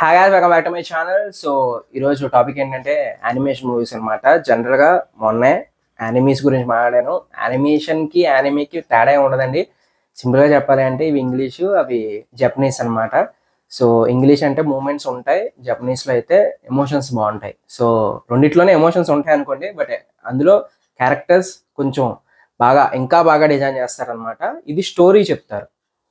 hi guys welcome back to my channel so ఈరోజు topic ఏంటంటే animation movies అనమాట జనరల్గా మొన్నే యానిమీస్ గురించి మాట్లాడాను యానిమేషన్కి యానిమేకి తేడా ఏం ఉండదండి సింపుల్గా చెప్పాలి అంటే ఇవి ఇంగ్లీషు అవి జపనీస్ అన్నమాట సో ఇంగ్లీష్ అంటే మూమెంట్స్ ఉంటాయి జపనీస్లో అయితే ఎమోషన్స్ బాగుంటాయి సో రెండిట్లోనే ఎమోషన్స్ ఉంటాయి అనుకోండి బట్ అందులో క్యారెక్టర్స్ కొంచెం బాగా ఇంకా బాగా డిజైన్ చేస్తారనమాట ఇది స్టోరీ చెప్తారు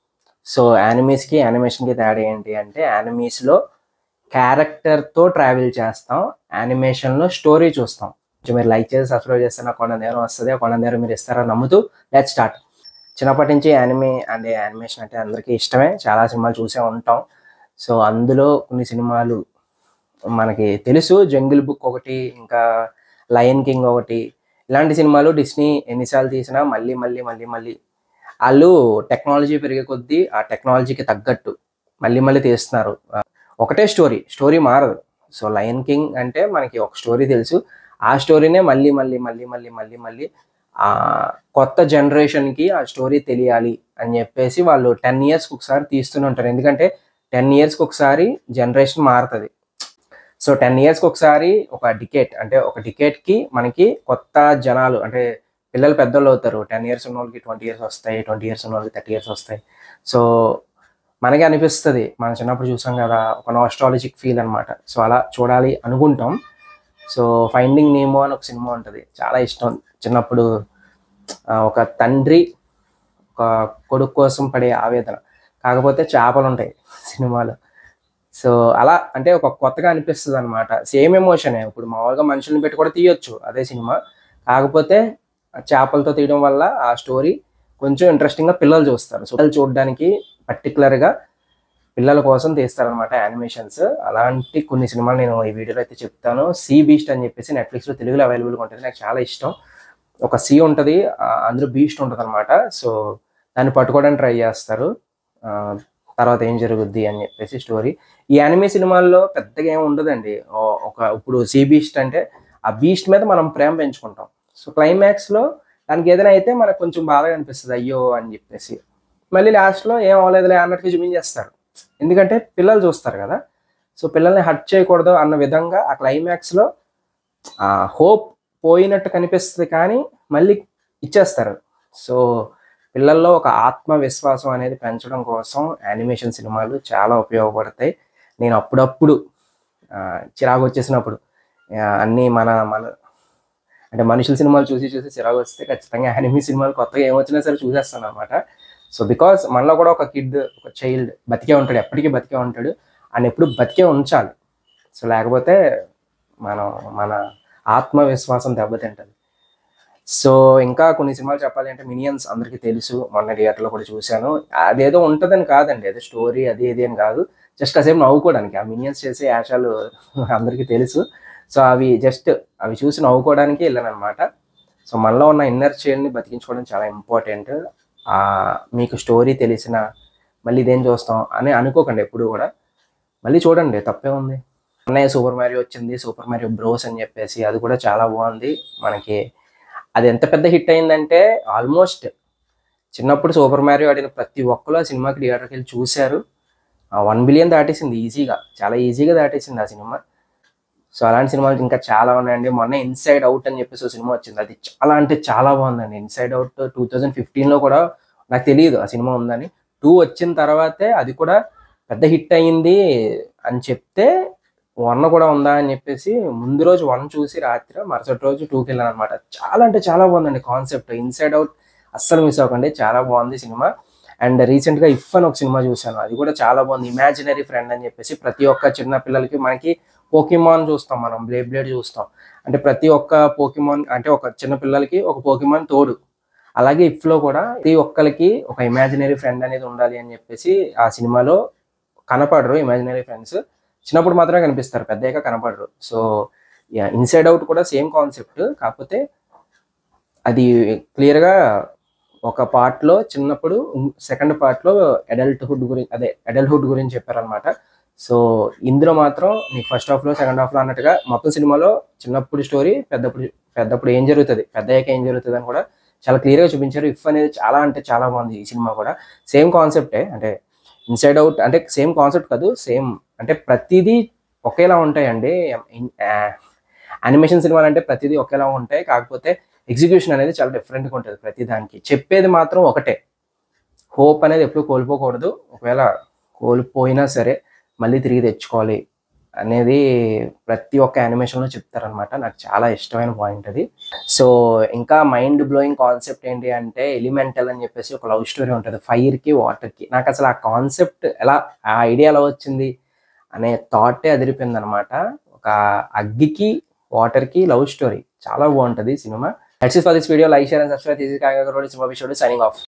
సో యానిమీస్కి యానిమేషన్కి తేడా ఏంటి అంటే యానిమీస్లో క్యారెక్టర్తో ట్రావెల్ చేస్తాం యానిమేషన్లో స్టోరీ చూస్తాం కొంచెం మీరు లైక్ చేసి సబ్స్క్రైబ్ చేస్తే నాకు కొండ నేరం వస్తుంది కొండ నేరం మీరు ఇస్తారని నమ్ముతూ లెట్ స్టార్ట్ చిన్నప్పటి నుంచి యానిమే అంటే యానిమేషన్ అంటే అందరికీ ఇష్టమే చాలా సినిమాలు చూసే ఉంటాం సో అందులో కొన్ని సినిమాలు మనకి తెలుసు జంగిల్ బుక్ ఒకటి ఇంకా లయన్ కింగ్ ఒకటి ఇలాంటి సినిమాలు డిస్నీ ఎన్నిసార్లు తీసినా మళ్ళీ మళ్ళీ మళ్ళీ మళ్ళీ వాళ్ళు టెక్నాలజీ పెరిగే కొద్దీ ఆ టెక్నాలజీకి తగ్గట్టు మళ్ళీ మళ్ళీ తీస్తున్నారు ఒకటే స్టోరీ స్టోరీ మారదు సో లయన్ కింగ్ అంటే మనకి ఒక స్టోరీ తెలుసు ఆ స్టోరీనే మళ్ళీ మళ్ళీ మళ్ళీ మళ్ళీ మళ్ళీ మళ్ళీ ఆ కొత్త జనరేషన్కి ఆ స్టోరీ తెలియాలి అని చెప్పేసి వాళ్ళు టెన్ ఇయర్స్కి ఒకసారి తీస్తూనే ఉంటారు ఎందుకంటే టెన్ ఇయర్స్కి ఒకసారి జనరేషన్ మారుతుంది సో టెన్ ఇయర్స్కి ఒకసారి ఒక డికేట్ అంటే ఒక డికేట్కి మనకి కొత్త జనాలు అంటే పిల్లలు పెద్దోళ్ళు అవుతారు టెన్ ఇయర్స్ ఉన్న వాళ్ళకి ట్వంటీ ఇయర్స్ వస్తాయి ట్వంటీ ఇయర్స్ ఉన్న వాళ్ళకి థర్టీ ఇయర్స్ వస్తాయి సో మనకి అనిపిస్తుంది మనం చిన్నప్పుడు చూసాం కదా ఒక నాస్ట్రాలజిక్ ఫీల్ అనమాట సో అలా చూడాలి అనుకుంటాం సో ఫైండింగ్ నేమో అని ఒక సినిమా ఉంటుంది చాలా ఇష్టం చిన్నప్పుడు ఆ, ఒక తండ్రి ఒక కొడుకు కోసం పడే ఆవేదన కాకపోతే చేపలు ఉంటాయి సినిమాలో సో అలా అంటే ఒక కొత్తగా అనిపిస్తుంది అనమాట సేమ్ ఎమోషనే ఇప్పుడు మామూలుగా మనుషుల్ని పెట్టి కూడా తీయొచ్చు అదే సినిమా కాకపోతే ఆ చేపలతో తీయడం వల్ల ఆ స్టోరీ కొంచెం ఇంట్రెస్టింగ్గా పిల్లలు చూస్తారు సో పిల్లలు చూడడానికి పర్టికులర్గా పిల్లల కోసం తీస్తారనమాట యానిమేషన్స్ అలాంటి కొన్ని సినిమాలు నేను ఈ వీడియోలో అయితే చెప్తాను సీ బీస్ట్ అని చెప్పేసి నెట్ఫ్లిక్స్లో తెలుగులో అవైలబుల్గా ఉంటుంది నాకు చాలా ఇష్టం ఒక సీ ఉంటుంది ఆ, అందులో బీస్ట్ ఉంటుంది అనమాట సో దాన్ని పట్టుకోవడానికి ట్రై చేస్తారు ఆ, తర్వాత ఏం జరుగుద్ది అని చెప్పేసి స్టోరీ ఈ యానిమే సినిమాల్లో పెద్దగా ఏమి ఉండదండి ఓ- ఒక ఇప్పుడు సీ బీస్ట్ అంటే ఆ బీస్ట్ మీద మనం ప్రేమ పెంచుకుంటాం సో క్లైమాక్స్లో దానికి ఏదైనా అయితే మనకు కొంచెం బాధగా అనిపిస్తుంది అయ్యో అని చెప్పేసి మళ్ళీ లాస్ట్లో ఏం అవ్వలేదులే అన్నట్టుగా చూపించేస్తారు ఎందుకంటే పిల్లలు చూస్తారు కదా సో పిల్లల్ని హట్ చేయకూడదు అన్న విధంగా ఆ క్లైమాక్స్లో ఆ హోప్ పోయినట్టు కనిపిస్తుంది కానీ మళ్ళీ ఇచ్చేస్తారు సో పిల్లల్లో ఒక ఆత్మవిశ్వాసం అనేది పెంచడం కోసం యానిమేషన్ సినిమాలు చాలా ఉపయోగపడతాయి నేను అప్పుడప్పుడు ఆ, చిరాకు వచ్చేసినప్పుడు ఆ, అన్నీ మన మన అంటే మనుషుల సినిమాలు చూసి చూసి చిరాకు వస్తే ఖచ్చితంగా యానిమీ సినిమాలు కొత్తగా ఏమొచ్చినా సరే చూసేస్తాను అనమాట సో బికాస్ మనలో కూడా ఒక కిడ్ ఒక చైల్డ్ బతికే ఉంటాడు ఎప్పటికీ బతికే ఉంటాడు అని ఎప్పుడు బతికే ఉంచాలి సో లేకపోతే మనం మన ఆత్మవిశ్వాసం దెబ్బతింటుంది సో ఇంకా కొన్ని సినిమాలు చెప్పాలి అంటే మినియన్స్ అందరికీ తెలుసు మొన్న థియేటర్లో కూడా చూశాను అదేదో ఉంటుందని కాదండి అదే స్టోరీ అది ఇది అని కాదు జస్ట్ కాసేపు నవ్వుకోవడానికి ఆ మినియన్స్ చేసే యాషాలు అందరికీ తెలుసు సో అవి జస్ట్ అవి చూసి నవ్వుకోవడానికి వెళ్ళాను అనమాట సో మనలో ఉన్న ఇన్నర్ చైల్డ్ని బతికించుకోవడం చాలా ఇంపార్టెంట్ మీకు స్టోరీ తెలిసిన మళ్ళీ ఇదేం చూస్తాం అని అనుకోకండి ఎప్పుడు కూడా మళ్ళీ చూడండి తప్పే ఉంది అన్నయ్య సూపర్ మ్యారియో వచ్చింది సూపర్ మ్యారియో బ్రోస్ అని చెప్పేసి అది కూడా చాలా బాగుంది మనకి అది ఎంత పెద్ద హిట్ అయిందంటే ఆల్మోస్ట్ చిన్నప్పుడు సూపర్ మ్యారియో ఆడిన ప్రతి ఒక్కరు ఆ సినిమాకి థియేటర్కి వెళ్ళి చూశారు వన్ బిలియన్ దాటేసింది ఈజీగా చాలా ఈజీగా దాటేసింది ఆ సినిమా సో అలాంటి సినిమాలు ఇంకా చాలా ఉన్నాయండి మొన్న ఇన్సైడ్ అవుట్ అని చెప్పేసి ఒక సినిమా వచ్చింది అది చాలా అంటే చాలా బాగుందండి ఇన్సైడ్ అవుట్ టూ థౌజండ్ ఫిఫ్టీన్లో కూడా నాకు తెలియదు ఆ సినిమా ఉందని టూ వచ్చిన తర్వాతే అది కూడా పెద్ద హిట్ అయ్యింది అని చెప్తే వన్ కూడా ఉందా అని చెప్పేసి ముందు రోజు వన్ చూసి రాత్రి మరుసటి రోజు టూకి వెళ్ళాను అనమాట చాలా అంటే చాలా బాగుందండి కాన్సెప్ట్ ఇన్సైడ్ అవుట్ అస్సలు మిస్ అవ్వకండి చాలా బాగుంది సినిమా అండ్ రీసెంట్గా ఇఫ్ అని ఒక సినిమా చూశాను అది కూడా చాలా బాగుంది ఇమాజినరీ ఫ్రెండ్ అని చెప్పేసి ప్రతి ఒక్క చిన్న పిల్లలకి మనకి పోకిమాన్ చూస్తాం మనం బ్లేడ్ బ్లేడ్ చూస్తాం అంటే ప్రతి ఒక్క పోకిమాన్ అంటే ఒక చిన్న పిల్లలకి ఒక పోకిమాన్ తోడు అలాగే ఇఫ్లో కూడా ప్రతి ఒక్కరికి ఒక ఇమాజినరీ ఫ్రెండ్ అనేది ఉండాలి అని చెప్పేసి ఆ సినిమాలో కనపడరు ఇమాజినరీ ఫ్రెండ్స్ చిన్నప్పుడు మాత్రమే కనిపిస్తారు పెద్దయ్యాక కనపడరు సో ఇన్సైడ్ అవుట్ కూడా సేమ్ కాన్సెప్ట్ కాకపోతే అది క్లియర్గా ఒక పార్ట్లో చిన్నప్పుడు సెకండ్ పార్ట్లో అడల్ట్హుడ్ గురించి అదే అడల్ట్హుడ్ గురించి చెప్పారనమాట సో ఇందులో మాత్రం నీకు ఫస్ట్ హాఫ్లో సెకండ్ హాఫ్లో అన్నట్టుగా మొత్తం సినిమాలో చిన్నప్పుడు స్టోరీ పెద్దప్పుడు పెద్దప్పుడు ఏం జరుగుతుంది పెద్దయ్యాక ఏం జరుగుతుంది అని కూడా చాలా క్లియర్గా చూపించారు ఇఫ్ అనేది చాలా అంటే చాలా బాగుంది ఈ సినిమా కూడా సేమ్ కాన్సెప్టే అంటే ఇన్సైడ్ అవుట్ అంటే సేమ్ కాన్సెప్ట్ కాదు సేమ్ అంటే ప్రతిదీ ఒకేలా ఉంటాయండి యానిమేషన్ సినిమాలు అంటే ప్రతిదీ ఒకేలా ఉంటాయి కాకపోతే ఎగ్జిక్యూషన్ అనేది చాలా డిఫరెంట్గా ఉంటుంది ప్రతి దానికి చెప్పేది మాత్రం ఒకటే హోప్ అనేది ఎప్పుడు కోల్పోకూడదు ఒకవేళ కోల్పోయినా సరే మళ్ళీ తిరిగి తెచ్చుకోవాలి అనేది ప్రతి ఒక్క యానిమేషన్లో చెప్తారనమాట నాకు చాలా ఇష్టమైన పాయింట్ అది సో ఇంకా మైండ్ బ్లోయింగ్ కాన్సెప్ట్ ఏంటి అంటే ఎలిమెంటల్ అని చెప్పేసి ఒక లవ్ స్టోరీ ఉంటుంది ఫైర్కి వాటర్కి నాకు అసలు ఆ కాన్సెప్ట్ ఎలా ఆ ఐడియా ఎలా వచ్చింది అనే థాటే అదిరిపోయింది అనమాట ఒక అగ్గికి వాటర్కి లవ్ స్టోరీ చాలా బాగుంటుంది cinema that's is for this video like share and subscribe చేసి కాగా సినిమా సైనింగ్ ఆఫ్